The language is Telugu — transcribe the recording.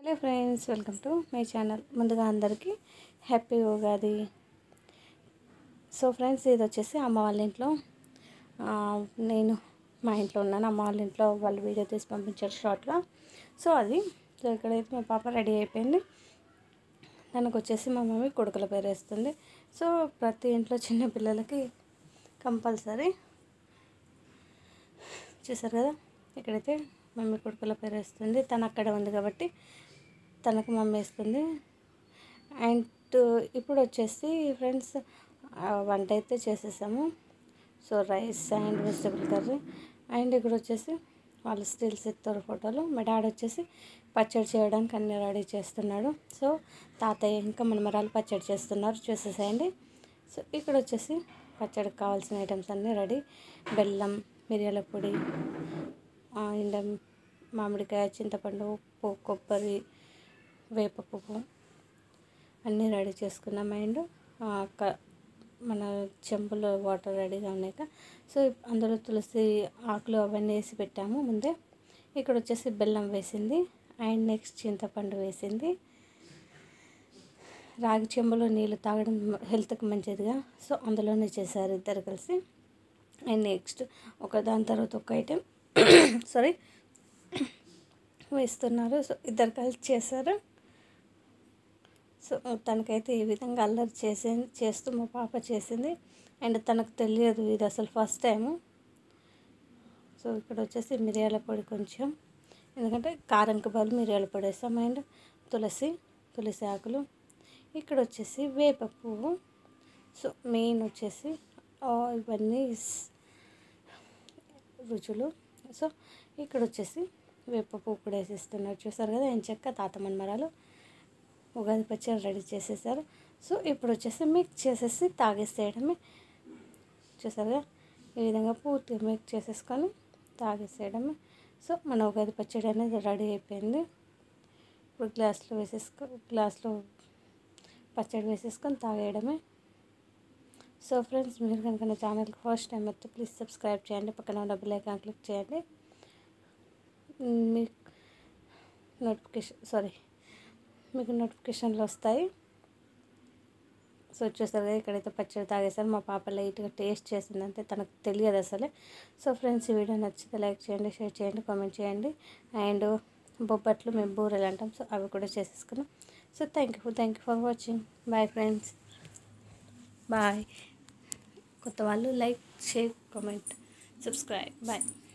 hello friends welcome to my channel ముందుగా అందరికీ హ్యాపీ ఉగాది సో ఫ్రెండ్స్ ఇది వచ్చేసి అమ్మ వాళ్ళ ఇంట్లో ఆ, నేను మా ఇంట్లో ఉన్నాను అమ్మ వాళ్ళ ఇంట్లో వాళ్ళు వీడియో తీసి పంపించారు షార్ట్గా సో అది సో ఇక్కడైతే మా పాప రెడీ అయిపోయింది తనకు వచ్చేసి మా మమ్మీ కొడుకుల పేరు వేస్తుంది సో ప్రతి ఇంట్లో చిన్న పిల్లలకి కంపల్సరీ చూసారు కదా ఇక్కడైతే మమ్మీ కొడుకుల పేరు వేస్తుంది తను అక్కడే ఉంది కాబట్టి తనకు మమ్మీ వేస్తుంది అండ్ ఇప్పుడు వచ్చేసి ఫ్రెండ్స్ వంట అయితే చేసేసాము so rice and vegetable curry and ఇక్కడ వచ్చేసి వాళ్ళు స్టిల్స్ ఇస్తారు ఫోటోలు మా డాడీ వచ్చేసి పచ్చడి చేయడానికి అన్ని రెడీ చేస్తున్నాడు సో తాతయ్య ఇంకా మనమరాలు పచ్చడి చేస్తున్నారు చూసేసేయండి సో ఇక్కడ వచ్చేసి పచ్చడికి కావాల్సిన ఐటమ్స్ అన్నీ రెడీ బెల్లం మిరియాల పొడి అండ్ మామిడికాయ చింతపండు ఉప్పు కొబ్బరి వేప పువ్వు అన్నీ రెడీ చేసుకున్నాం అండ్ క- మన చెంబులో వాటర్ రెడీగా ఉన్నాయి కదా సో అందులో తులసి ఆకులు అవన్నీ వేసి పెట్టాము ముందే ఇక్కడ వచ్చేసి బెల్లం వేసింది అండ్ నెక్స్ట్ చింతపండు వేసింది రాగి చెంబులో నీళ్ళు తాగడం హెల్త్కి మంచిదిగా సో అందులోనే చేశారు ఇద్దరు కలిసి అండ్ నెక్స్ట్ ఒక దాని తర్వాత ఒక ఐటెం సారీ వేస్తున్నారు సో ఇద్దరు కలిసి చేశారు సో తనకైతే ఈ విధంగా అల్లరి చేసే చేస్తూ మా పాప చేసింది అండ్ తనకు తెలియదు ఇది అసలు ఫస్ట్ టైము సో ఇక్కడ వచ్చేసి మిరియాల పొడి కొంచెం ఎందుకంటే కారంకి బదులు మిరియాల పొడి వేస్తాం అండ్ తులసి తులసి ఆకులు ఇక్కడ వచ్చేసి వేప పువ్వు సో మెయిన్ వచ్చేసి ఆ, ఇవన్నీ స్- రుచులు సో ఇక్కడ వచ్చేసి వేప పువ్వు కూడా వేసేస్తున్నారు చూసారు కదా ఏం చెక్క తాత మన్మరాలు ఉగాది పచ్చడి రెడీ చేసేసారు సో ఇప్పుడు వచ్చేసి మిక్స్ చేసేసి తాగేసేయడమే చూసారుగా ఈ విధంగా పూర్తిగా మిక్స్ చేసేసుకొని తాగేసేయడమే సో మన ఉగాది పచ్చడి అనేది రెడీ అయిపోయింది ఇప్పుడు గ్లాస్లో వేసేసుకో గ్లాస్లో పచ్చడి వేసేసుకొని తాగేయడమే సో ఫ్రెండ్స్ మీరు కనుక నా ఛానల్కి ఫస్ట్ టైం వస్తే ప్లీజ్ సబ్స్క్రైబ్ చేయండి పక్కన ఉన్న బెల్ ఐకాన్ క్లిక్ చేయండి మీకు నోటిఫికేషన్ సారీ మీకు నోటిఫికేషన్లు వస్తాయి సో చూస్తారు కదా ఇక్కడైతే పచ్చడి తాగేసారు మా పాప లైట్గా టేస్ట్ చేసిందంటే తనకు తెలియదు అసలే సో ఫ్రెండ్స్ ఈ వీడియో నచ్చితే లైక్ చేయండి షేర్ చేయండి కామెంట్ చేయండి అండ్ బొబ్బట్లు మేము బూరెలు అంటాం సో అవి కూడా చేసేసుకున్నాం so thank you thank you for watching bye friends bye కొత్త వాళ్ళు like share comment subscribe bye